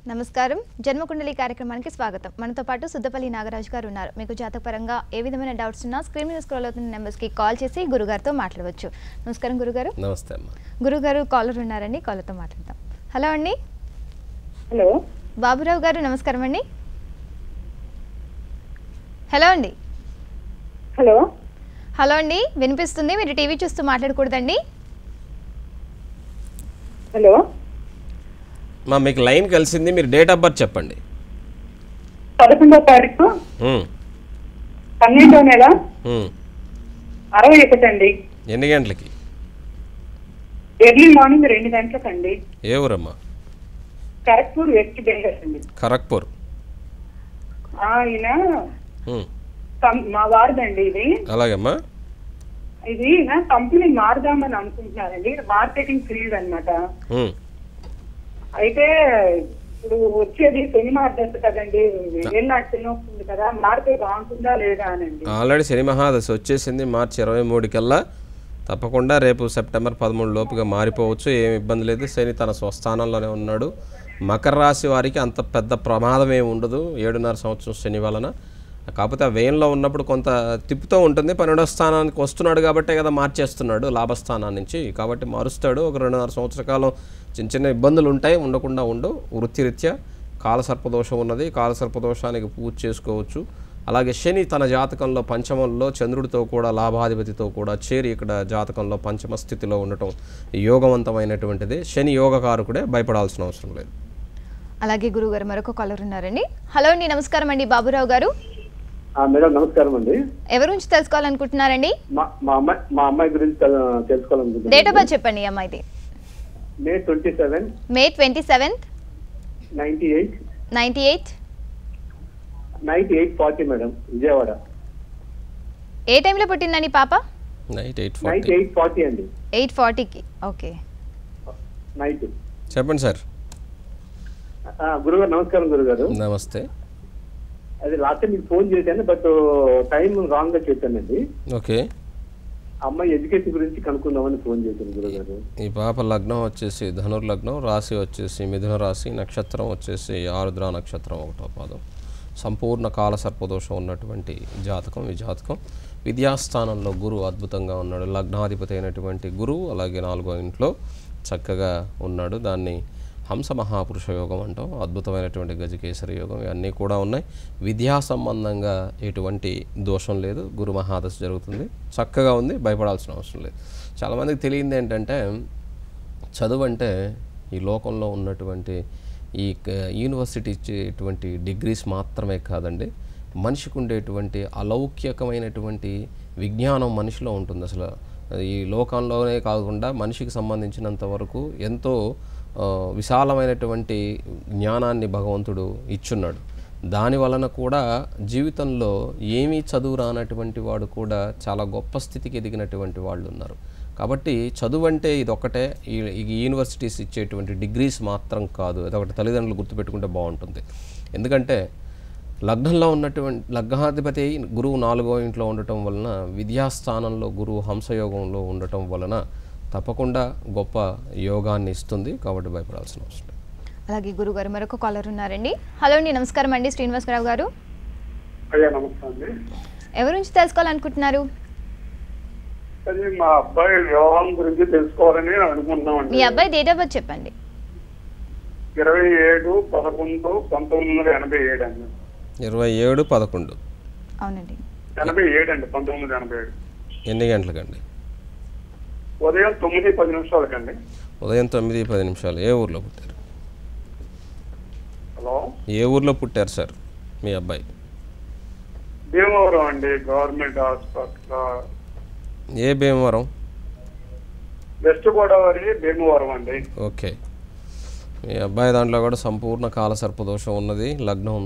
నమస్కారం జన్మకుండలి కార్యక్రమానికి స్వాగతం మనతో పాటు సుద్దపల్లి నాగరాజు గారు ఉన్నారు మీకు జాతకపరంగా ఏ విధమైన డౌట్స్ ఉన్నా స్క్రీన్ మీద స్క్రోల్ అవుతున్న నెంబర్స్కి కాల్ చేసి గురుగారితో మాట్లాడవచ్చు నమస్కారం గురుగారు నమస్తే అమ్మ గురుగారు కాలర్ ఉన్నారండి కాలర్తో మాట్లాడదాం హలో అండి హలో బాబురావు గారు నమస్కారం అండి హలో అండి హలో హలో అండి వినిపిస్తుంది మీరు టీవీ చూస్తూ మాట్లాడకూడదండి హలో మా మీకు లైన్ కలిసింది మీరు డేట్ ఆఫ్ బర్త్ చెప్పండి పదకొండో తారీఖు ఉమ్, పన్నెండో నెల ఉమ్. అరవై ఒకటి అండి ఎన్ని గంటలకి ఎర్లీ మార్నింగ్ రెండు గంటలకండి ఏ ఊరమ్మా కరెక్పూర్ వెస్ట్ బెంగళూరు అండి ఖరగ్పూర్ ఆయన ఉమ్, కం- మా వారిదండి ఇది అలాగమ్మా ఇది నా కంపెనీ మారుదామని అనుకుంటున్నారండి మార్కెటింగ్ ఫీల్డ్ అన్నమాట ఉమ్, అయితే ఇప్పుడు వచ్చేది సినిమా అడ్రస్ కదండి ఏళ్ళనాటి సినిమా వస్తుంది కదా మారితే బాగుంటుందా లేదా అనండి ఆల్రెడీ శని మహాదశ వచ్చేసింది మార్చి ఇరవై మూడు కల్లా తప్పకుండా రేపు సెప్టెంబర్ పదమూడు లోపుగా మారిపోవచ్చు ఏమి ఇబ్బంది లేదు శని తన స్వస్థానంలోనే ఉన్నాడు మకర రాశి వారికి అంత పెద్ద ప్రమాదం ఏమి ఉండదు ఏడున్నర సంవత్సరం శని వలన కాకపోతే ఆ వ్యయంలో ఉన్నప్పుడు కొంత తిప్పుతూ ఉంటుంది పన్నెండో స్థానానికి వస్తున్నాడు కాబట్టే కదా మార్చేస్తున్నాడు లాభస్థానం నుంచి కాబట్టి మారుస్తాడు ఒక రెండున్నర సంవత్సర కాలం చిన్న చిన్న ఇబ్బందులు ఉంటాయి ఉండకుండా ఉండు వృత్తిరీత్యా కాలసర్పదోషం ఉన్నది కాలసర్పదోషానికి పూజ చేసుకోవచ్చు అలాగే శని తన జాతకంలో పంచమంలో చంద్రుడితో కూడా లాభాధిపతితో కూడా చేరి ఇక్కడ జాతకంలో పంచమ స్థితిలో ఉండటం యోగవంతమైనటువంటిది శని యోగకారకుడే భయపడాల్సిన అవసరం లేదు అలాగే గురుగారు మరొక కాలర్ ఉన్నారండి హలో అండి నమస్కారం అండి బాబురావు గారు ఆ, మేడం నమస్కారం అండి ఎవరి గురించి తెలుసుకోవాలనుకుంటున్నారండి మా మా అమ్మాయి మా అమ్మాయి గురించి తెల- తెలుసుకోవాలనుకుంటున్నాను డేట్ ఆఫ్ బర్త్ చెప్పండి ఈ అమ్మాయిది May twenty seven May twenty seventh ninety eight ninety eight ninety eight forty madam Vijayawada ఏ టైంలో పుట్టిందండి పాప night eight ninety forty eight forty అండి ఎయిట్ ఫార్టీకి ఓకే నైట్ చెప్పండి సార్ ఆ, గురుగారు నమస్కారం గురుగారు నమస్తే అది లాస్ట్ టైం మీకు ఫోన్ చేశాను బట్ టైం రాంగ్ గా చేశానండి ఓకే అమ్మాయి ఎడ్యుకేషన్ గురించి కనుక్కుందామని ఫోన్ చేశాను గురుగారు ఈ పాప లగ్నం వచ్చేసి ధనుర్లగ్నం రాశి వచ్చేసి మిథున రాశి నక్షత్రం వచ్చేసి ఆరుద్ర నక్షత్రం ఒకటో పాదం సంపూర్ణ కాల సర్పదోషం ఉన్నటువంటి జాతకం ఈ జాతకం విద్యాస్థానంలో గురువు అద్భుతంగా ఉన్నాడు లగ్నాధిపతి అయినటువంటి గురువు అలాగే నాలుగో ఇంట్లో చక్కగా ఉన్నాడు దాన్ని హంస మహాపురుష యోగం అంటాం అద్భుతమైనటువంటి గజకేసరి యోగం ఇవన్నీ కూడా ఉన్నాయి విద్యా సంబంధంగా ఎటువంటి దోషం లేదు గురు మహాదశ జరుగుతుంది చక్కగా ఉంది భయపడాల్సిన అవసరం లేదు చాలామందికి తెలియంది ఏంటంటే చదువు అంటే ఈ లోకంలో ఉన్నటువంటి ఈ క- యూనివర్సిటీ ఇచ్చేటువంటి డిగ్రీస్ మాత్రమే కాదండి మనిషికి ఉండేటువంటి అలౌక్యకమైనటువంటి విజ్ఞానం మనిషిలో ఉంటుంది అసలు ఈ లోకంలోనే కాకుండా మనిషికి సంబంధించినంత వరకు ఎంతో ఆ, విశాలమైనటువంటి జ్ఞానాన్ని భగవంతుడు ఇచ్చున్నాడు దాని వలన కూడా జీవితంలో ఏమీ చదువు రానటువంటి వాడు కూడా చాలా గొప్ప స్థితికి ఎదిగినటువంటి వాళ్ళు ఉన్నారు కాబట్టి చదువు అంటే ఇది ఒకటే ఈ ఈ యూనివర్సిటీస్ ఇచ్చేటువంటి డిగ్రీస్ మాత్రం కాదు అదొకటి తల్లిదండ్రులు గుర్తుపెట్టుకుంటే బాగుంటుంది ఎందుకంటే లగ్నంలో ఉన్నటువంటి లగ్నాధిపతి గురువు నాలుగో ఇంట్లో ఉండటం వలన విద్యాస్థానంలో గురువు హంసయోగంలో ఉండటం వలన తప్పకుండా గొప్ప యోగాన్ని ఇస్తుంది కాబట్టి భయపడాల్సిన అవసరం లేదు. అలాగే గురుగారు మరొక కాలర్ ఉన్నారండి హలో అండి నమస్కారం అండి శ్రీనివాసరావు గారు అయ్యా నమస్తే అండి ఎవరి గురించి తెలుసుకోవాలనుకుంటున్నారు అది మా అబ్బాయి వివాహం గురించి తెలుసుకోవాలని మీ అనుకుంటున్నామండి అబ్బాయి డేట్ ఆఫ్ బర్త్ చెప్పండి ఇరవై ఏడు పదకొండు పంతొమ్మిది వందల ఎనభై ఏడు అండి ఇరవై ఏడు పదకొండు అవునండి ఎనభై ఏడు అండి పంతొమ్మిది వందల ఎనభై ఏడు ఎన్ని గంటలకండి ఉదయం తొమ్మిది పది నిమిషాలకండి ఉదయం తొమ్మిది పది నిమిషాలు ఏ ఊర్లో పుట్టారు హలో ఏ ఊర్లో పుట్టారు సార్ మీ అబ్బాయి భీమవరం అండి గవర్నమెంట్ హాస్పిటల్ ఏ భీమవరం వెస్ట్ గోదావరి భీమవరం అండి ఓకే మీ అబ్బాయి దాంట్లో కూడా సంపూర్ణ కాల సర్పదోషం ఉన్నది లగ్నం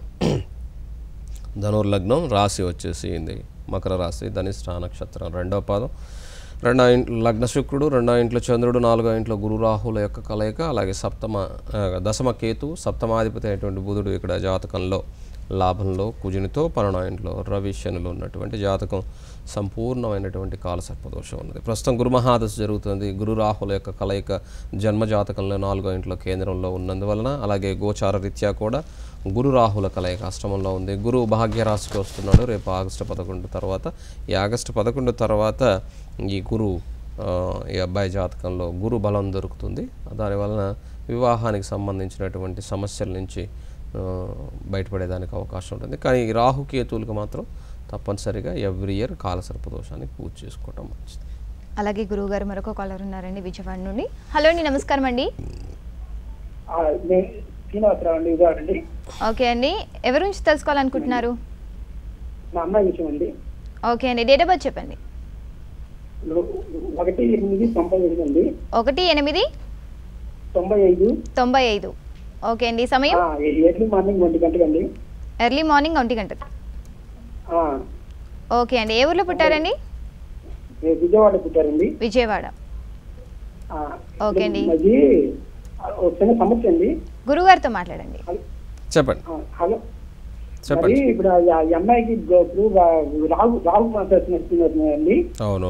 ధనుర్లగ్నం రాశి వచ్చేసి ఇది మకర రాశి ధనిష్ట నక్షత్రం రెండవ పాదం రెండో ఇంట్లో లగ్న శుక్రుడు రెండో ఇంట్లో చంద్రుడు నాలుగో ఇంట్లో గురు రాహుల యొక్క కలయిక అలాగే సప్తమ ఆ, దశమ కేతు సప్తమాధిపతి అయినటువంటి బుధుడు ఇక్కడ జాతకంలో లాభంలో కుజునితో పన్నెండో ఇంట్లో రవి శనులు ఉన్నటువంటి జాతకం సంపూర్ణమైనటువంటి కాలసర్పదోషం ఉన్నది ప్రస్తుతం గురు మహాదశ జరుగుతుంది గురు రాహుల యొక్క కలయిక జన్మ జాతకంలో నాలుగో ఇంట్లో కేంద్రంలో ఉన్నందువలన అలాగే గోచార రీత్యా కూడా గురు రాహుల కలయిక అష్టమంలో ఉంది గురు భాగ్యరాశికి వస్తున్నాడు రేపు ఆగస్టు పదకొండు తర్వాత ఈ ఆగస్టు పదకొండు తర్వాత ఈ గురు ఆ, ఈ అబ్బాయి జాతకంలో గురు బలం దొరుకుతుంది దానివలన వివాహానికి సంబంధించినటువంటి సమస్యల నుంచి ఆ, బయటపడేదానికి అవకాశం ఉంటుంది కానీ ఈ రాహుకేతువులకు మాత్రం తప్పనిసరిగా ఎవ్రీ ఇయర్ కాలసర్పదోషాన్ని పూజ చేసుకోవటం మంచిది అలాగే గురువు గారు మరొక కాలర్ ఉన్నారండి విజయవాడ నుండి హలో అండి నమస్కారం అండి ఆ, నేను శ్రీనివాసరావు అండి విజయవాడ అండి ఓకే అండి ఎవరి నుంచి తెలుసుకోవాలనుకుంటున్నారు మా అమ్మాయి విషయం అండి ఓకే అండి డేట్ ఆఫ్ బర్త్ చెప్పండి ఒకటి ఎనిమిది తొంభై ఐదు అండి ఒకటి ఎనిమిది తొంభై ఐదు తొంభై ఐదు ఓకే అండి సమయం ఆ, ఎర్లీ మార్నింగ్ ఒంటి గంటకండి ఎర్లీ మార్నింగ్ ఒంటి గంటకు ఆ, ఓకే అండి ఏ ఊర్లో పుట్టారండి ఏ విజయవాడ పుట్టారండి విజయవాడ ఆ, ఓకే అండి. అది ఒక చిన్న సమస్య అండి గురుగారితో మాట్లాడండి చెప్పండి ఆ, హలో మరి చెప్పండి ఇప్పుడు ఆ ఈ అమ్మాయికి గో- ఇప్పుడు రా- రాహు రాహు నడుస్తుంది అవును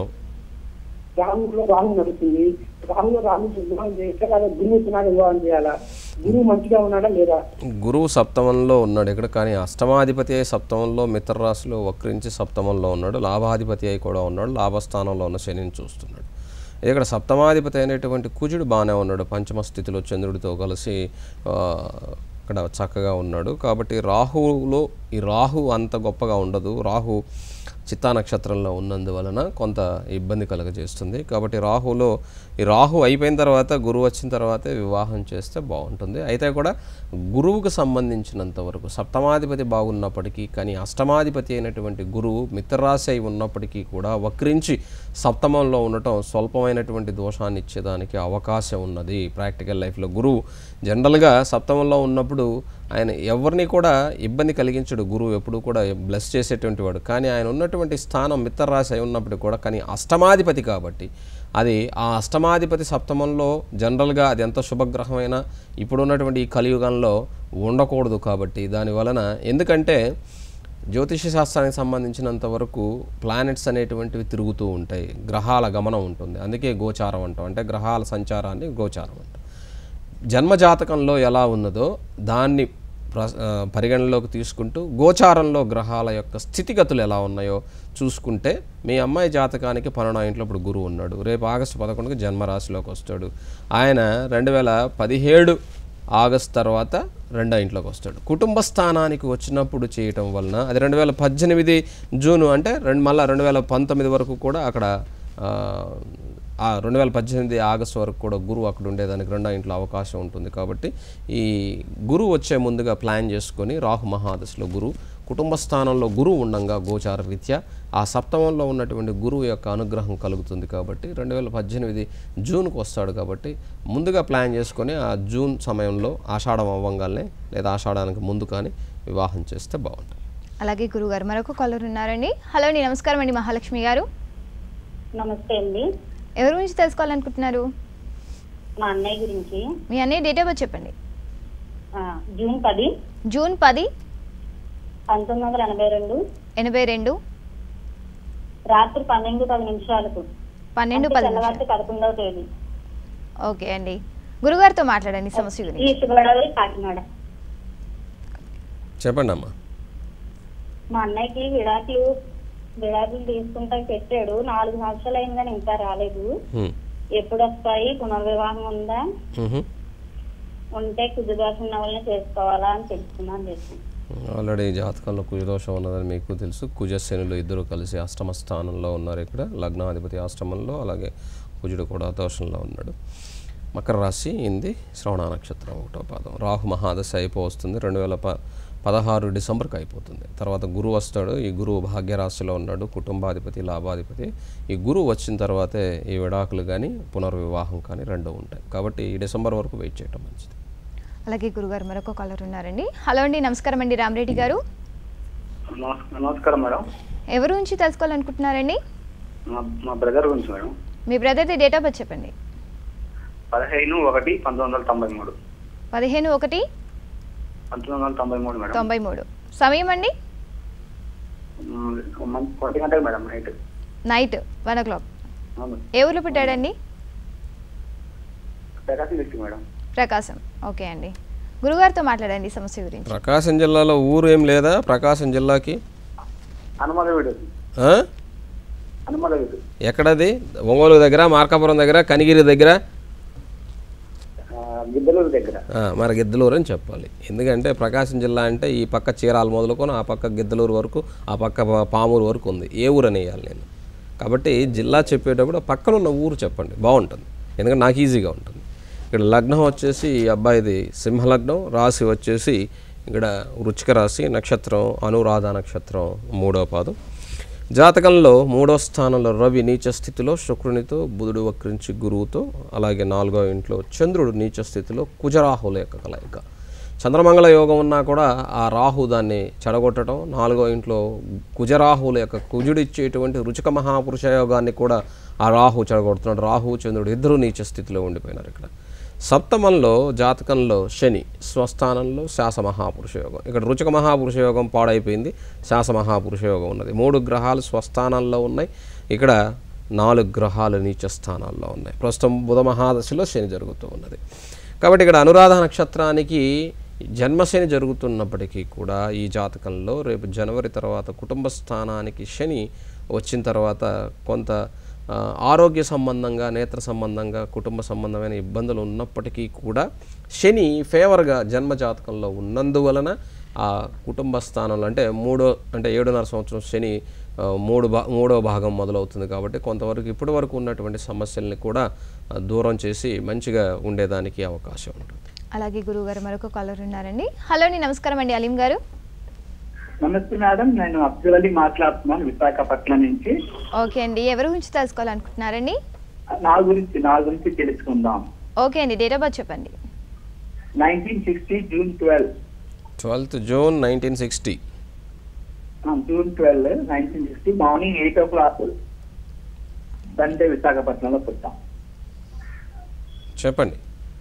రాహులో రాహు నడుస్తుంది రాహులో రాహు వివాహం చేస్తే కదా గురువు వచ్చినాక వివాహం చేయాలా గురువు మంచిగా ఉన్నాడా లేదా గురువు సప్తమంలో ఉన్నాడు ఇక్కడ కానీ అష్టమాధిపతి అయి సప్తమంలో మిత్ర రాశిలో వక్రించి సప్తమంలో ఉన్నాడు లాభాధిపతి అయి కూడా ఉన్నాడు లాభస్థానంలో ఉన్న శనిని చూస్తున్నాడు ఇక్కడ సప్తమాధిపతి అయినటువంటి కుజుడు బాగానే ఉన్నాడు పంచమ స్థితిలో చంద్రుడితో కలిసి ఆ, ఇక్కడ చక్కగా ఉన్నాడు కాబట్టి రాహులో ఈ రాహు అంత గొప్పగా ఉండదు రాహు చిత్తా నక్షత్రంలో ఉన్నందువలన కొంత ఇబ్బంది కలుగజేస్తుంది కాబట్టి రాహులో ఈ రాహు అయిపోయిన తర్వాత గురువు వచ్చిన తర్వాతే వివాహం చేస్తే బాగుంటుంది అయితే కూడా గురువుకు సంబంధించినంత వరకు సప్తమాధిపతి బాగున్నప్పటికీ కానీ అష్టమాధిపతి అయినటువంటి గురువు మిత్రరాశి అయి ఉన్నప్పటికీ కూడా వక్రించి సప్తమంలో ఉండటం స్వల్పమైనటువంటి దోషాన్ని ఇచ్చేదానికి అవకాశం ఉన్నది ప్రాక్టికల్ లైఫ్లో గురువు జనరల్గా సప్తమంలో ఉన్నప్పుడు ఆయన ఎవరిని కూడా ఇబ్బంది కలిగించడు గురువు ఎప్పుడు కూడా బ్లెస్ చేసేటువంటి వాడు కానీ ఆయన ఉన్నటువంటి స్థానం మిత్రరాశి అయి ఉన్నప్పటికీ కూడా కానీ అష్టమాధిపతి కాబట్టి అది ఆ అష్టమాధిపతి సప్తమంలో జనరల్గా అది ఎంత శుభగ్రహమైనా ఇప్పుడున్నటువంటి ఈ కలియుగంలో ఉండకూడదు కాబట్టి దాని వలన ఎందుకంటే జ్యోతిష శాస్త్రానికి సంబంధించినంత వరకు ప్లానెట్స్ అనేటువంటివి తిరుగుతూ ఉంటాయి గ్రహాల గమనం ఉంటుంది అందుకే గోచారం అంటాం అంటే గ్రహాల సంచారాన్ని గోచారం అంటాం జన్మజాతకంలో ఎలా ఉన్నదో దాన్ని ప్ర ఆ, పరిగణనలోకి తీసుకుంటూ గోచారంలో గ్రహాల యొక్క స్థితిగతులు ఎలా ఉన్నాయో చూసుకుంటే మీ అమ్మాయి జాతకానికి పన్నెండో ఇంట్లో ఇప్పుడు గురువు ఉన్నాడు రేపు ఆగస్టు పదకొండుకి జన్మరాశిలోకి వస్తాడు ఆయన రెండు వేల పదిహేడు ఆగస్ట్ తర్వాత రెండో ఇంట్లోకి వస్తాడు కుటుంబ స్థానానికి వచ్చినప్పుడు చేయటం వలన అది రెండు వేల పద్దెనిమిది జూన్ అంటే రెండు మళ్ళీ రెండు వేల పంతొమ్మిది వరకు కూడా అక్కడ ఆ, ఆ రెండు వేల పద్దెనిమిది ఆగస్టు వరకు కూడా గురువు అక్కడ ఉండేదానికి రెండో ఇంట్లో అవకాశం ఉంటుంది కాబట్టి ఈ గురువు వచ్చే ముందుగా ప్లాన్ చేసుకొని రాహు మహాదశలో గురువు కుటుంబ స్థానంలో గురువు ఉండంగా గోచార రీత్యా ఆ సప్తమంలో ఉన్నటువంటి గురువు యొక్క అనుగ్రహం కలుగుతుంది కాబట్టి రెండు వేల పద్దెనిమిది జూన్కి వస్తాడు కాబట్టి ముందుగా ప్లాన్ చేసుకొని ఆ జూన్ సమయంలో ఆషాఢం అవ్వంగానే లేదా ఆషాఢానికి ముందు కానీ వివాహం చేస్తే బాగుంటుంది అలాగే గురుగారు మరొక కాలర్ ఉన్నారండి హలో అండి నమస్కారం అండి మహాలక్ష్మి గారు నమస్తే అండి ఎవరి గురించి తెలుసుకోవాలనుకుంటున్నారు మా అన్నయ్య గురించి మీ అన్నయ్య డేట్ ఆఫ్ బర్త్ చెప్పండి ఆ, జూన్ పది జూన్ పది పంతొమ్మిది వందల ఎనభై రెండు ఎనభై రెండు రాత్రి పన్నెండు పది నిమిషాలకు పన్నెండు అంటే పది తెల్లవారి పదకొండవ తేదీ ఓకే అండి గురుగారితో మాట్లాడండి ఈ సమస్య గురించి ఈస్ట్ గోదావరి కాకినాడ చెప్పండి అమ్మా మా అన్నయ్యకి విడాకులు విడాకులు తీసుకుంటా పెట్టాడు నాలుగు సంవత్సరాలు అయింది కానీ ఇంకా రాలేదు హ్మ్. ఎప్పుడు వస్తాయి పునర్వివాహం ఉందా మ్హూ. ఉంటే కుదుబాసు ఉన్న వాళ్ళని చేసుకోవాలా అని తెలుసుకున్నాను చేసి ఆల్రెడీ జాతకంలో కుజదోషం ఉన్నదని మీకు తెలుసు కుజశనులు ఇద్దరు కలిసి అష్టమ స్థానంలో ఉన్నారు ఇక్కడ లగ్నాధిపతి అష్టమంలో అలాగే కుజుడు కూడా దోషంలో ఉన్నాడు మకర రాశి ఇంది శ్రవణ నక్షత్రం ఒకటో పాదం రాహు మహాదశ అయిపోతుంది రెండు వేల ప పదహారు డిసెంబర్కి అయిపోతుంది తర్వాత గురువు వస్తాడు ఈ గురువు భాగ్యరాశిలో ఉన్నాడు కుటుంబాధిపతి లాభాధిపతి ఈ గురువు వచ్చిన తర్వాతే ఈ విడాకులు కానీ పునర్వివాహం కానీ రెండు ఉంటాయి కాబట్టి ఈ డిసెంబర్ వరకు వెయిట్ చేయటం మంచిది అలాగే గురుగారు మరొక కాలర్ ఉన్నారండి హలో అండి నమస్కారం అండి రామరెడ్డి గారు నమస్- నమస్కారం మేడం ఎవరి గురించి తెలుసుకోవాలనుకుంటున్నారండి మా మా బ్రదర్ గురించి మేడం మీ బ్రదర్ది డేట్ ఆఫ్ బర్త్ చెప్పండి పదిహేను ఒకటి పంతొమ్మిది వందల తొంభై మూడు పదిహేను ఒకటి పంతొమ్మిది వందల తొంభై మూడు మేడం తొంభై మూడు సమయం అండి మంచి పది గంటలకు madam night night one o'clock అవును ఏ ఊర్లో పుట్టాడండి Prakasam district madam Prakasam okay అండి గురుగారితో మాట్లాడండి ఈ సమస్య గురించి ప్రకాశం జిల్లాలో ఊరు ఏం లేదా ప్రకాశం జిల్లాకి హనుమాల వీడు ఆ? హనుమాల వీడు ఎక్కడది ఒంగోలు దగ్గర మార్కాపురం దగ్గర కనిగిరి దగ్గర గిద్దలూరు దగ్గర ఆ, మరి గిద్దలూరు అని చెప్పాలి ఎందుకంటే ప్రకాశం జిల్లా అంటే ఈ పక్క చీరాలు మొదలుకొని ఆ పక్క గిద్దలూరు వరకు ఆ పక్క పా- పామూరు వరకు ఉంది ఏ ఊరు అని వేయాలి నేను కాబట్టి జిల్లా చెప్పేటప్పుడు ఆ పక్కన ఉన్న ఊరు చెప్పండి బాగుంటుంది ఎందుకంటే నాకు ఈజీగా ఉంటుంది ఇక్కడ లగ్నం వచ్చేసి ఈ అబ్బాయిది సింహలగ్నం రాశి వచ్చేసి ఇక్కడ వృచ్చిక రాశి నక్షత్రం అనురాధ నక్షత్రం మూడో పాదం జాతకంలో మూడో స్థానంలో రవి నీచ స్థితిలో శుక్రునితో బుధుడు వక్రించి గురువుతో అలాగే నాలుగో ఇంట్లో చంద్రుడు నీచ స్థితిలో కుజరాహుల యొక్క కలయిక చంద్రమంగళ యోగం ఉన్నా కూడా ఆ రాహు దాన్ని చెడగొట్టడం నాలుగో ఇంట్లో కుజరాహుల యొక్క కుజుడు ఇచ్చేటువంటి రుచిక మహాపురుష యోగాన్ని కూడా ఆ రాహు చెడగొడుతున్నాడు రాహు చంద్రుడు ఇద్దరు నీచ స్థితిలో ఉండిపోయినారు ఇక్కడ సప్తమంలో జాతకంలో శని స్వస్థానంలో శాస మహాపురుష యోగం ఇక్కడ రుచిక మహాపురుష యోగం పాడైపోయింది శాస మహాపురుష యోగం ఉన్నది మూడు గ్రహాలు స్వస్థానాల్లో ఉన్నాయి ఇక్కడ నాలుగు గ్రహాలు నీచ స్థానాల్లో ఉన్నాయి ప్రస్తుతం బుధ మహాదశలో శని జరుగుతూ ఉన్నది కాబట్టి ఇక్కడ అనురాధ నక్షత్రానికి జన్మశని జరుగుతున్నప్పటికీ కూడా ఈ జాతకంలో రేపు జనవరి తర్వాత కుటుంబ స్థానానికి శని వచ్చిన తర్వాత కొంత ఆ, ఆరోగ్య సంబంధంగా నేత్ర సంబంధంగా కుటుంబ సంబంధమైన ఇబ్బందులు ఉన్నప్పటికీ కూడా శని ఫేవర్గా జన్మ జాతకంలో ఉన్నందువలన ఆ కుటుంబ స్థానంలో అంటే మూడో అంటే ఏడున్నర సంవత్సరం శని ఆ, మూడు భా మూడో భాగం మొదలవుతుంది కాబట్టి కొంతవరకు ఇప్పటి వరకు ఉన్నటువంటి సమస్యల్ని కూడా ఆ, దూరం చేసి మంచిగా ఉండేదానికి అవకాశం ఉంటుంది అలాగే గురువుగారు మరొక కాలర్ ఉన్నారండి హలో అండి నమస్కారం అండి అలీం గారు నమస్తే మేడం నేను అబ్దుల్ అలీ మాట్లాడుతున్నాను విశాఖపట్నం నుంచి ఓకే అండి ఎవరి గురించి తెలుసుకోవాలనుకుంటున్నారండి నా గురించి నా గురించి తెలుసుకుందాం ఓకే అండి డేట్ ఆఫ్ బర్త్ చెప్పండి nineteen sixty June twelve twelfth June nineteen sixty June twelve nineteen sixty morning eight o'clock Sunday విశాఖపట్నంలో పుట్టాం చెప్పండి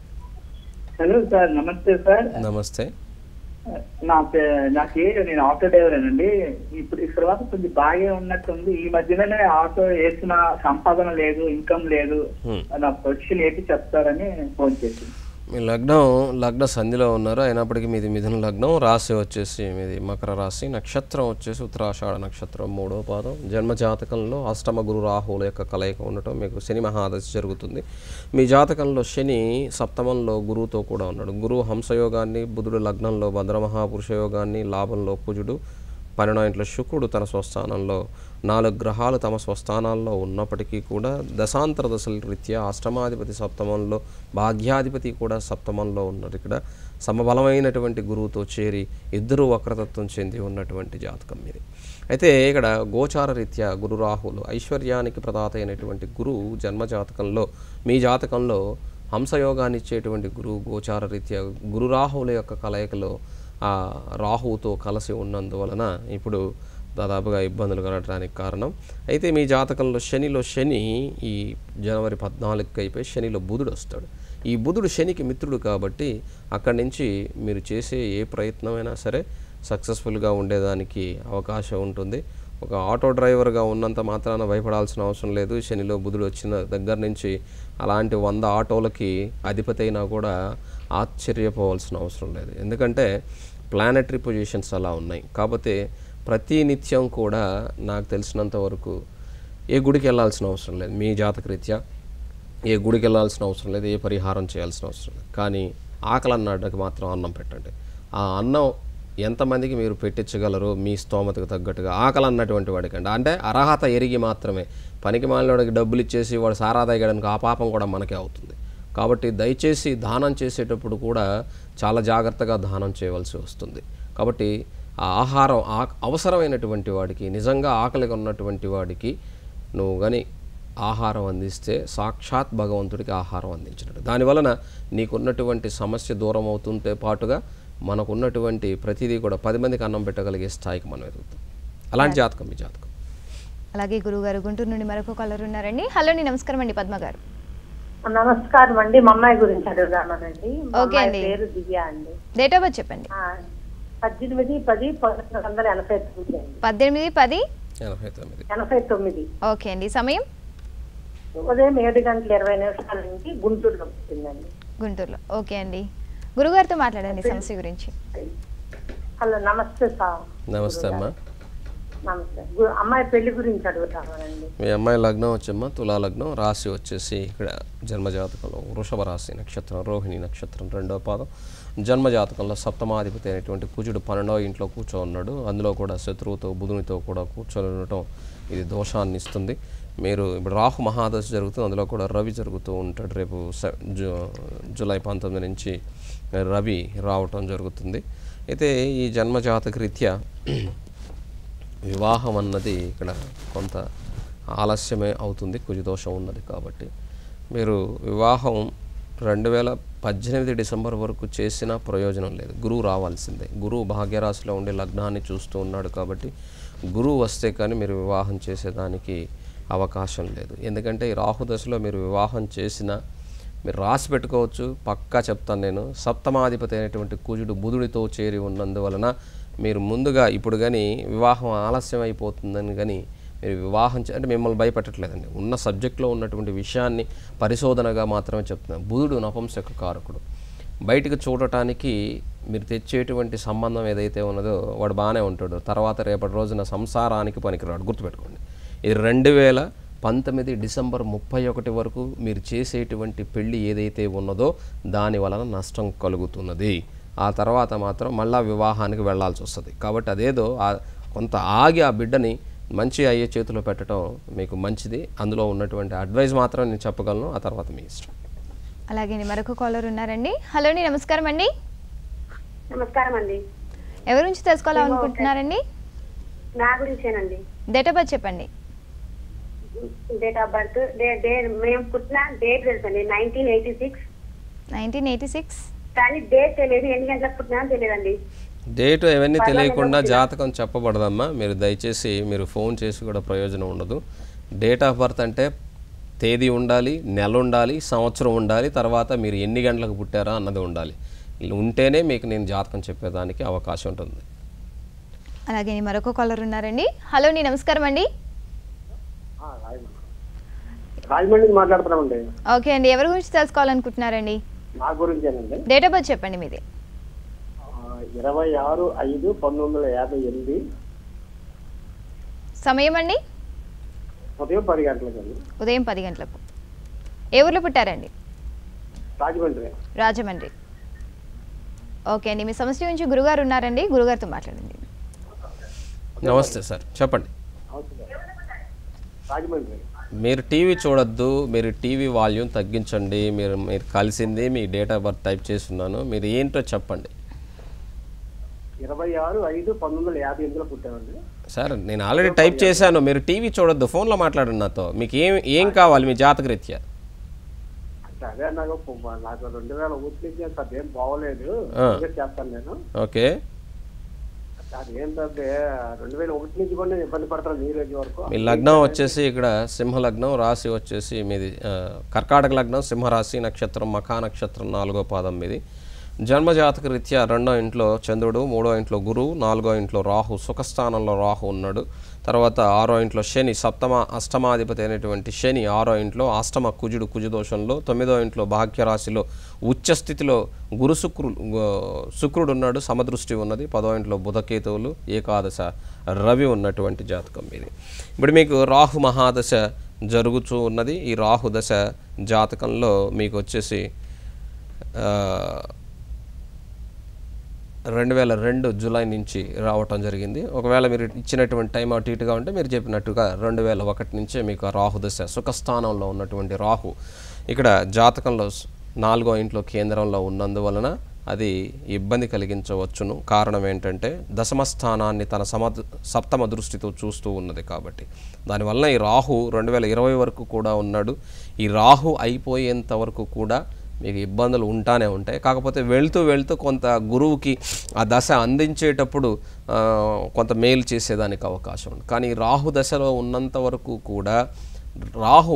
హలో సార్ నమస్తే సార్ నమస్తే నా పే- నాకు నేను ఆటో డ్రైవర్ అండి ఇప్పుడు ఇక్కడ వరకు కొంచెం బాగా ఉన్నట్టుంది ఈ మధ్యలోనే ఆటో వేసిన సంపాదన లేదు ఇన్కమ్ లేదు Hmm. నా పొజిషన్ ఏంటి చెప్తారని ఫోన్ చేసింది మీ లగ్నం లగ్న సంధిలో ఉన్నారు అయినప్పటికీ మీది మిథున లగ్నం రాశి వచ్చేసి మీది మకర రాశి నక్షత్రం వచ్చేసి ఉత్తరాషాఢ నక్షత్రం మూడో పాదం జన్మ జాతకంలో అష్టమ గురు రాహుల యొక్క కలయిక ఉండటం మీకు శని మహాదశ జరుగుతుంది మీ జాతకంలో శని సప్తమంలో గురువుతో కూడా ఉన్నాడు గురువు హంసయోగాన్ని బుధుడు లగ్నంలో భద్రమహాపురుష యోగాన్ని లాభంలో కుజుడు పన్నెండో ఇంట్లో శుక్రుడు తన స్వస్థానంలో నాలుగు గ్రహాలు తమ స్వస్థానాల్లో ఉన్నప్పటికీ కూడా దశాంతర దశల రీత్యా అష్టమాధిపతి సప్తమంలో భాగ్యాధిపతి కూడా సప్తమంలో ఉన్నారు ఇక్కడ సమబలమైనటువంటి గురువుతో చేరి ఇద్దరు వక్రతత్వం చెంది ఉన్నటువంటి జాతకం ఇది అయితే ఇక్కడ గోచార రీత్యా గురు రాహులు ఐశ్వర్యానికి ప్రదాత అయినటువంటి గురువు జన్మ జాతకంలో మీ జాతకంలో హంసయోగాన్ని ఇచ్చేటువంటి గురువు గోచార రీత్యా గురు రాహుల యొక్క కలయికలో ఆ రాహువుతో కలిసి ఉన్నందువలన ఇప్పుడు దాదాపుగా ఇబ్బందులు కలగడానికి కారణం అయితే మీ జాతకంలో శనిలో శని ఈ జనవరి పద్నాలుగుకి అయిపోయి శనిలో బుధుడు వస్తాడు ఈ బుధుడు శనికి మిత్రుడు కాబట్టి అక్కడి నుంచి మీరు చేసే ఏ ప్రయత్నమైనా సరే సక్సెస్ఫుల్గా ఉండేదానికి అవకాశం ఉంటుంది ఒక ఆటో డ్రైవర్గా ఉన్నంత మాత్రాన భయపడాల్సిన అవసరం లేదు శనిలో బుధుడు వచ్చిన దగ్గర నుంచి అలాంటి వంద ఆటోలకి అధిపతి అయినా కూడా ఆశ్చర్యపోవాల్సిన అవసరం లేదు ఎందుకంటే ప్లానటరీ పొజిషన్స్ అలా ఉన్నాయి కాకపోతే ప్రతి నిత్యం కూడా నాకు తెలిసినంత వరకు ఏ గుడికి వెళ్ళాల్సిన అవసరం లేదు మీ జాతకరీత్యా ఏ గుడికి వెళ్ళాల్సిన అవసరం లేదు ఏ పరిహారం చేయాల్సిన అవసరం లేదు కానీ ఆకలి అన్నాడికి మాత్రం అన్నం పెట్టండి ఆ అన్నం ఎంతమందికి మీరు పెట్టించగలరు మీ స్తోమతకు తగ్గట్టుగా ఆకలి అన్నటువంటి వాడికండి అంటే అర్హత ఎరిగి మాత్రమే పనికి మాలినోడికి డబ్బులు ఇచ్చేసి వాడు సారా తాగడానికి ఆ పాపం కూడా మనకే అవుతుంది కాబట్టి దయచేసి దానం చేసేటప్పుడు కూడా చాలా జాగ్రత్తగా దానం చేయవలసి వస్తుంది కాబట్టి ఆ ఆహారం ఆ అవసరమైనటువంటి వాడికి నిజంగా ఆకలిగా ఉన్నటువంటి వాడికి నువ్వు కానీ ఆహారం అందిస్తే సాక్షాత్ భగవంతుడికి ఆహారం అందించినట్టు దానివలన నీకున్నటువంటి సమస్య దూరం అవుతుంటే పాటుగా మనకున్నటువంటి ప్రతిదీ కూడా పది మందికి అన్నం పెట్టగలిగే స్థాయికి మనం ఎదుగుతాం అలాంటి జాతకం మీ జాతకం అలాగే గురువుగారు గుంటూరు నుండి మరొక కాలర్ ఉన్నారండి హలో అండి నమస్కారం అండి పద్మ గారు నమస్కారం అండి మా అమ్మాయి గురించి అడుగుదామనండి మా ఓకే అమ్మాయి అండి. పేరు దివ్య అండి డేట్ ఆఫ్ బర్త్ చెప్పండి పద్దెనిమిది పది పంతొమ్మిది వందల ఎనభై తొమ్మిది అండి పద్దెనిమిది పది ఎనభై తొమ్మిది ఎనభై తొమ్మిది ఓకే అండి సమయం ఉదయం ఏడు గంటల ఇరవై నిమిషాల నుంచి గుంటూరులో పుట్టిందండి గుంటూరులో ఓకే అండి గురుగారితో మాట్లాడండి సమస్య గురించి హలో నమస్తే సార్ నమస్తే అమ్మా నమస్తే గు- అమ్మాయి పెళ్లి గురించి అడుగుతామండి మీ అమ్మాయి లగ్నం వచ్చమ్మా తులా లగ్నం రాశి వచ్చేసి ఇక్కడ జన్మజాతకంలో వృషభ రాశి నక్షత్రం రోహిణి నక్షత్రం రెండో పాదం జన్మజాతకంలో సప్తమాధిపతి అయినటువంటి కుజుడు పన్నెండవ ఇంట్లో కూర్చో ఉన్నాడు అందులో కూడా శత్రువుతో బుధునితో కూడా కూర్చొని ఉండటం ఇది దోషాన్ని ఇస్తుంది మీరు ఇప్పుడు రాహు మహాదశ జరుగుతుంది అందులో కూడా రవి జరుగుతూ ఉంటాడు రేపు సె- జూ జూలై పంతొమ్మిది నుంచి రవి రావటం జరుగుతుంది అయితే ఈ జన్మజాతక రీత్యా వివాహం అన్నది ఇక్కడ కొంత ఆలస్యమే అవుతుంది కుజదోషం ఉన్నది కాబట్టి మీరు వివాహం రెండు వేల పద్దెనిమిది డిసెంబర్ వరకు చేసినా ప్రయోజనం లేదు గురువు రావాల్సిందే గురువు భాగ్యరాశిలో ఉండే లగ్నాన్ని చూస్తూ ఉన్నాడు కాబట్టి గురువు వస్తే కానీ మీరు వివాహం చేసేదానికి అవకాశం లేదు ఎందుకంటే ఈ రాహు దశలో మీరు వివాహం చేసినా మీరు రాసి పెట్టుకోవచ్చు పక్కా చెప్తాను నేను సప్తమాధిపతి అయినటువంటి కుజుడు బుధుడితో చేరి ఉన్నందువలన మీరు ముందుగా ఇప్పుడు కానీ వివాహం ఆలస్యం అయిపోతుందని కానీ మీరు వివాహం చే- అంటే మిమ్మల్ని భయపెట్టట్లేదండి ఉన్న సబ్జెక్ట్లో ఉన్నటువంటి విషయాన్ని పరిశోధనగా మాత్రమే చెప్తున్నాను బుధుడు నపంసక కారకుడు బయటకు చూడటానికి మీరు తెచ్చేటువంటి సంబంధం ఏదైతే ఉన్నదో వాడు బాగానే ఉంటాడు తర్వాత రేపటి రోజున సంసారానికి పనికిరాడు గుర్తుపెట్టుకోండి ఇది రెండు వేల పంతొమ్మిది డిసెంబర్ ముప్పై ఒకటి వరకు మీరు చేసేటువంటి పెళ్ళి ఏదైతే ఉన్నదో దాని వలన నష్టం కలుగుతున్నది ఆ తర్వాత మాత్రం మళ్ళా వివాహానికి వెళ్ళాల్సి వస్తుంది కాబట్టి అదేదో ఆ- కొంత ఆగి ఆ బిడ్డని మంచి అయ్యే చేతిలో పెట్టడం మీకు మంచిది అందులో ఉన్నటువంటి అడ్వైజ్ మాత్రం నేను చెప్పగలను ఆ తర్వాత మీ ఇష్టం అలాగే అండి మరొక కాలర్ ఉన్నారండి హలో అండి నమస్కారం అండి నమస్కారం అండి ఎవరి నుంచి తెలుసుకోవాలనుకుంటున్నారండి నా గురించేనండి డేట్ ఆఫ్ బర్త్ చెప్పండి date of birth day day మేము పుట్టిన డేట్ తెలుసండి nineteen eighty six nineteen eighty six కానీ డేట్ తెలియదు ఎన్ని గంటలకు పుట్టినా తెలియదండి డేటు అవన్నీ తెలియకుండా జాతకం చెప్పబడదమ్మా మీరు దయచేసి మీరు ఫోన్ చేసి కూడా ప్రయోజనం ఉండదు డేట్ ఆఫ్ బర్త్ అంటే తేదీ ఉండాలి నెల ఉండాలి సంవత్సరం ఉండాలి తర్వాత మీరు ఎన్ని గంటలకు పుట్టారా అన్నది ఉండాలి ఇలా ఉంటేనే మీకు నేను జాతకం చెప్పేదానికి అవకాశం ఉంటుంది అలాగే అండి మరొక కాలర్ ఉన్నారండి హలో అండి నమస్కారం అండి రాజమండ్రి నుంచి మాట్లాడుతున్నామండి ఓకే అండి ఎవరి గురించి తెలుసుకోవాలనుకుంటున్నారండి నా గురించేనండి డేట్ ఆఫ్ బర్త్ చెప్పండి మీది ఆ, ఇరవై ఆరు ఐదు పంతొమ్మిది వందల యాభై ఎనిమిది సమయం అండి ఉదయం పది గంటలకండి ఉదయం పది గంటలకు ఏ ఊర్లో పుట్టారండి రాజమండ్రి రాజమండ్రి ఓకే అండి మీ సమస్య గురించి గురుగారు ఉన్నారండి గురుగారితో మాట్లాడండి నమస్తే సార్ చెప్పండి రాజమండ్రి మీరు టీవీ చూడొద్దు మీరు టీవీ వాల్యూమ్ తగ్గించండి మీరు మీరు కలిసింది మీ డేట్ ఆఫ్ బర్త్ టైప్ చేస్తున్నాను మీరు ఏంటో చెప్పండి ఇరవై ఆరు ఐదు పంతొమ్మిది వందల యాభై ఎనిమిదిలో పుట్టామండి సార్ నేను ఆల్రెడీ టైప్ చేశాను మీరు టీవీ చూడొద్దు ఫోన్లో మాట్లాడండి నాతో మీకు ఏం ఏం కావాలి మీ జాతక రీత్యా అంటే అదే నాకు ప- నాకు రెండు వేల ఒకటి నుంచి అంత అదేం బాగోలేదు ఆ. ఇదే చేస్తాను నేను ఓకే అది ఏంటంటే రెండు వేల ఒకటి నుంచి కూడా నేను ఇబ్బంది పడతాను ఈ రోజు వరకు మీ లగ్నం వచ్చేసి ఇక్కడ సింహ లగ్నం రాశి వచ్చేసి మీది ఆ, కర్కాటక లగ్నం సింహరాశి నక్షత్రం మఖా నక్షత్రం నాలుగో పాదం మీది జన్మజాతక రీత్యా రెండో ఇంట్లో చంద్రుడు మూడో ఇంట్లో గురువు నాలుగో ఇంట్లో రాహు సుఖస్థానంలో రాహు ఉన్నాడు తర్వాత ఆరో ఇంట్లో శని సప్తమ అష్టమాధిపతి అయినటువంటి శని ఆరో ఇంట్లో అష్టమ కుజుడు కుజదోషంలో తొమ్మిదో ఇంట్లో భాగ్యరాశిలో ఉచ్చ స్థితిలో గురు శుక్రుడు శుక్రుడు ఉన్నాడు సమదృష్టి ఉన్నది పదో ఇంట్లో బుధకేతువులు ఏకాదశ రవి ఉన్నటువంటి జాతకం ఇది ఇప్పుడు మీకు రాహు మహాదశ జరుగుతూ ఉన్నది ఈ రాహు దశ జాతకంలో మీకు వచ్చేసి ఆ, రెండు వేల రెండు జూలై నుంచి రావటం జరిగింది ఒకవేళ మీరు ఇచ్చినటువంటి టైం అటు ఇటుగా ఉంటే మీరు చెప్పినట్టుగా రెండు వేల ఒకటి నుంచే మీకు ఆ రాహు దశ సుఖస్థానంలో ఉన్నటువంటి రాహు ఇక్కడ జాతకంలో స్- నాలుగో ఇంట్లో కేంద్రంలో ఉన్నందువలన అది ఇబ్బంది కలిగించవచ్చును కారణం ఏంటంటే దశమ స్థానాన్ని తన సమ సప్తమ దృష్టితో చూస్తూ ఉన్నది కాబట్టి దానివల్ల ఈ రాహు రెండు వేల ఇరవై వరకు కూడా ఉన్నాడు ఈ రాహు అయిపోయేంత వరకు కూడా మీకు ఇబ్బందులు ఉంటానే ఉంటాయి కాకపోతే వెళ్తూ వెళ్తూ కొంత గురువుకి ఆ దశ అందించేటప్పుడు ఆ, కొంత మేలు చేసేదానికి అవకాశం ఉంది కానీ రాహు దశలో ఉన్నంత వరకు కూడా రాహు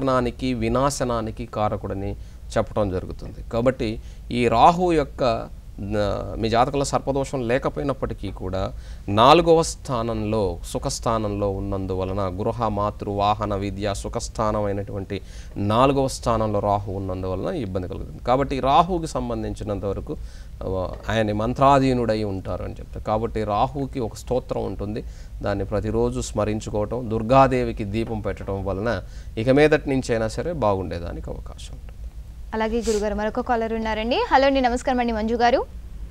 విస్ఫోటనానికి వినాశనానికి కారకుడని చెప్పడం జరుగుతుంది కాబట్టి ఈ రాహు యొక్క న- మీ జాతకంలో సర్పదోషం లేకపోయినప్పటికీ కూడా నాలుగవ స్థానంలో సుఖస్థానంలో ఉన్నందువలన గృహ మాతృ వాహన విద్య సుఖస్థానం అయినటువంటి నాలుగవ స్థానంలో రాహు ఉన్నందువలన ఇబ్బంది కలుగుతుంది కాబట్టి రాహుకి సంబంధించినంత వరకు ఆ, ఆయన మంత్రాధీనుడై ఉంటారు అని చెప్తారు కాబట్టి రాహుకి ఒక స్తోత్రం ఉంటుంది దాన్ని ప్రతిరోజు స్మరించుకోవటం దుర్గాదేవికి దీపం పెట్టడం వలన ఇక మీదటి నుంచి అయినా సరే బాగుండేదానికి అవకాశం ఉంటుంది అలాగే గురుగారు మరొక కాలర్ ఉన్నారండి హలో అండి నమస్కారం అండి మంజు గారు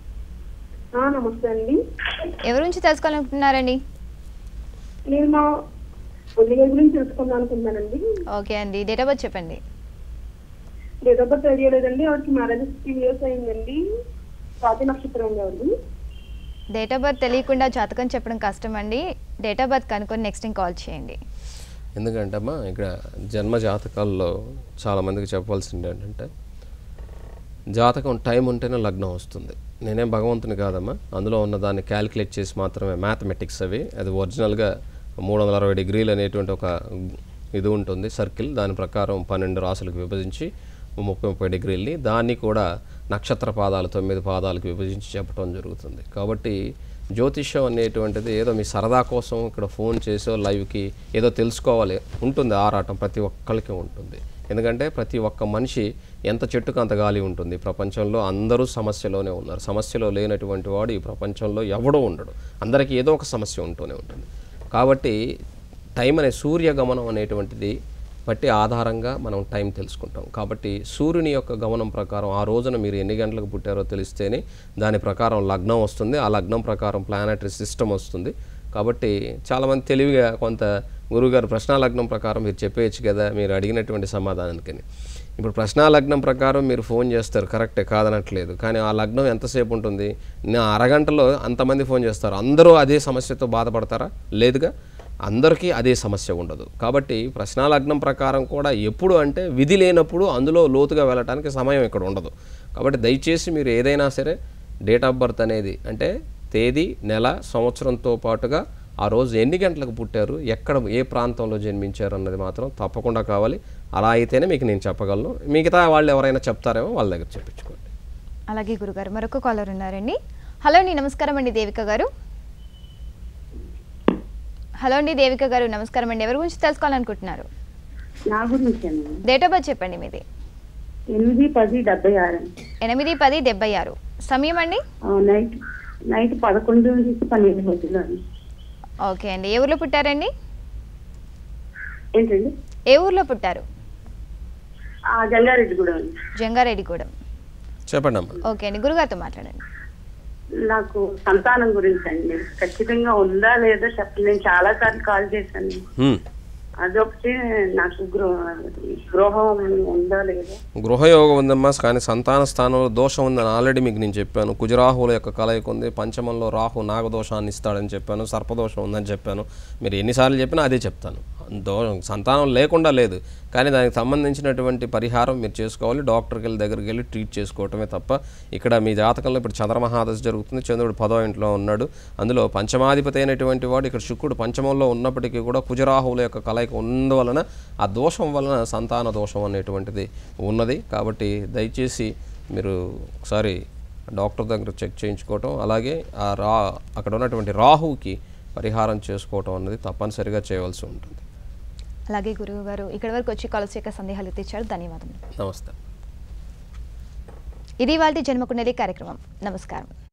ఆ, నమస్తే అండి ఎవరి నుంచి తెలుసుకోవాలనుకుంటున్నారండి నేను మా ఉద్యోగం గురించి తెలుసుకుందాం అనుకున్నానండి ఓకే అండి డేట్ ఆఫ్ బర్త్ చెప్పండి డేట్ ఆఫ్ బర్త్ తెలియలేదండి ఆవిడకి మ్యారేజ్ సిక్స్టీన్ ఇయర్స్ అయిందండి స్వాతి నక్షత్రం ఉండేవాళ్ళు డేట్ ఆఫ్ బర్త్ తెలియకుండా జాతకం చెప్పడం కష్టం అండి డేట్ ఆఫ్ బర్త్ కనుక్కొని నెక్స్ట్ టైం కాల్ చేయండి ఎందుకంటే అమ్మా ఇక్కడ జన్మ జాతకాల్లో చాలామందికి చెప్పాల్సింది ఏంటంటే జాతకం టైం ఉంటేనే లగ్నం వస్తుంది నేనేం భగవంతుని కాదమ్మా అందులో ఉన్న దాన్ని క్యాలిక్యులేట్ చేసి మాత్రమే మ్యాథమెటిక్స్ అవి అది ఒరిజినల్గా మూడు వందల అరవై డిగ్రీలు అనేటువంటి ఒక ఇది ఉంటుంది సర్కిల్ దాని ప్రకారం పన్నెండు రాసులకు విభజించి ముప్పై ముప్పై డిగ్రీల్ని దాన్ని కూడా నక్షత్ర పాదాలు తొమ్మిది పాదాలకు విభజించి చెప్పడం జరుగుతుంది కాబట్టి జ్యోతిష్యం అనేటువంటిది ఏదో మీ సరదా కోసం ఇక్కడ ఫోన్ చేసో లైవ్కి ఏదో తెలుసుకోవాలి ఉంటుంది ఆరాటం ప్రతి ఒక్కరికి ఉంటుంది ఎందుకంటే ప్రతి ఒక్క మనిషి ఎంత చెట్టుకు అంత గాలి ఉంటుంది ప్రపంచంలో అందరూ సమస్యలోనే ఉన్నారు సమస్యలో లేనటువంటి వాడు ఈ ప్రపంచంలో ఎవడో ఉండడు అందరికీ ఏదో ఒక సమస్య ఉంటూనే ఉంటుంది కాబట్టి టైం అనే సూర్యగమనం అనేటువంటిది బట్టి ఆధారంగా మనం టైం తెలుసుకుంటాం కాబట్టి సూర్యుని యొక్క గమనం ప్రకారం ఆ రోజున మీరు ఎన్ని గంటలకు పుట్టారో తెలిస్తేనే దాని ప్రకారం లగ్నం వస్తుంది ఆ లగ్నం ప్రకారం ప్లానటరీ సిస్టమ్ వస్తుంది కాబట్టి చాలామంది తెలివిగా కొంత గురువుగారు ప్రశ్నా లగ్నం ప్రకారం మీరు చెప్పేయచ్చు కదా మీరు అడిగినటువంటి సమాధానానికని ఇప్పుడు ప్రశ్నా లగ్నం ప్రకారం మీరు ఫోన్ చేస్తారు కరెక్టే కాదనట్లేదు కానీ ఆ లగ్నం ఎంతసేపు ఉంటుంది నా అరగంటలో అంతమంది ఫోన్ చేస్తారు అందరూ అదే సమస్యతో బాధపడతారా లేదుగా అందరికీ అదే సమస్య ఉండదు కాబట్టి ప్రశ్నా లగ్నం ప్రకారం కూడా ఎప్పుడు అంటే విధి లేనప్పుడు అందులో లోతుగా వెళ్ళటానికి సమయం ఇక్కడ ఉండదు కాబట్టి దయచేసి మీరు ఏదైనా సరే డేట్ ఆఫ్ బర్త్ అనేది అంటే తేదీ నెల సంవత్సరంతో పాటుగా ఆ రోజు ఎన్ని గంటలకు పుట్టారు ఎక్కడ ఏ ప్రాంతంలో జన్మించారు అన్నది మాత్రం తప్పకుండా కావాలి అలా అయితేనే మీకు నేను చెప్పగలను మిగతా వాళ్ళు ఎవరైనా చెప్తారేమో వాళ్ళ దగ్గర చెప్పించుకోండి అలాగే గురుగారు మరొక కాలర్ ఉన్నారండి హలో అండి నమస్కారం అండి దేవిక గారు హలో అండి దేవిక గారు నమస్కారం అండి ఎవరి గురించి తెలుసుకోవాలనుకుంటున్నారు నా గురించి డేట్ ఆఫ్ బర్త్ చెప్పండి మీది ఎనిమిది పది డెబ్బై ఆరు ఎనిమిది పది డెబ్బై ఆరు సమయం అండి నైట్ నైట్ పదకొండు నుంచి పన్నెండు మధ్యలో ఓకే అండి ఏ ఊర్లో పుట్టారండి ఏంటండి ఏ ఊర్లో పుట్టారు ఆ జంగారెడ్డి కూడా జంగారెడ్డిగూడెం చెప్పండి అమ్మా ఓకే అండి గురుగారితో మాట్లాడండి నాకు సంతానం గురించి అండి ఖచ్చితంగా ఉందా లేదా చెప్పండి నేను చాలా సార్లు కాల్ చేశాను హ్మ్. అదొకటి నాకు గృహ గృహం ఉందా లేదా గృహయోగం ఉందమ్మా కానీ సంతాన స్థానంలో దోషం ఉందని ఆల్రెడీ మీకు నేను చెప్పాను కుజరాహుల యొక్క కలయిక ఉంది పంచమంలో రాహు నాగదోషాన్ని ఇస్తాడని చెప్పాను సర్పదోషం ఉందని చెప్పాను మీరు ఎన్నిసార్లు చెప్పినా అదే చెప్తాను దో సంతానం లేకుండా లేదు కానీ దానికి సంబంధించినటువంటి పరిహారం మీరు చేసుకోవాలి డాక్టర్కి వెళ్ళి దగ్గరికి వెళ్ళి ట్రీట్ చేసుకోవటమే తప్ప ఇక్కడ మీ జాతకంలో ఇప్పుడు చంద్రమహాదశ జరుగుతుంది చంద్రుడు పదో ఇంట్లో ఉన్నాడు అందులో పంచమాధిపతి అయినటువంటి వాడు ఇక్కడ శుక్రుడు పంచమంలో ఉన్నప్పటికీ కూడా కుజరాహువుల యొక్క కలయిక ఉన్నవలన ఆ దోషం వలన సంతాన దోషం అనేటువంటిది ఉన్నది కాబట్టి దయచేసి మీరు ఒకసారి డాక్టర్ దగ్గర చెక్ చేయించుకోవటం అలాగే ఆ రా అక్కడ ఉన్నటువంటి రాహుకి పరిహారం చేసుకోవటం అన్నది తప్పనిసరిగా చేయవలసి ఉంటుంది అలాగే గురువు గారు ఇక్కడి వరకు వచ్చి కాలర్స్ యొక్క సందేహాలు తీర్చారు ధన్యవాదములు నమస్తే ఇది వాళ్ళ జన్మకుండలి కార్యక్రమం నమస్కారం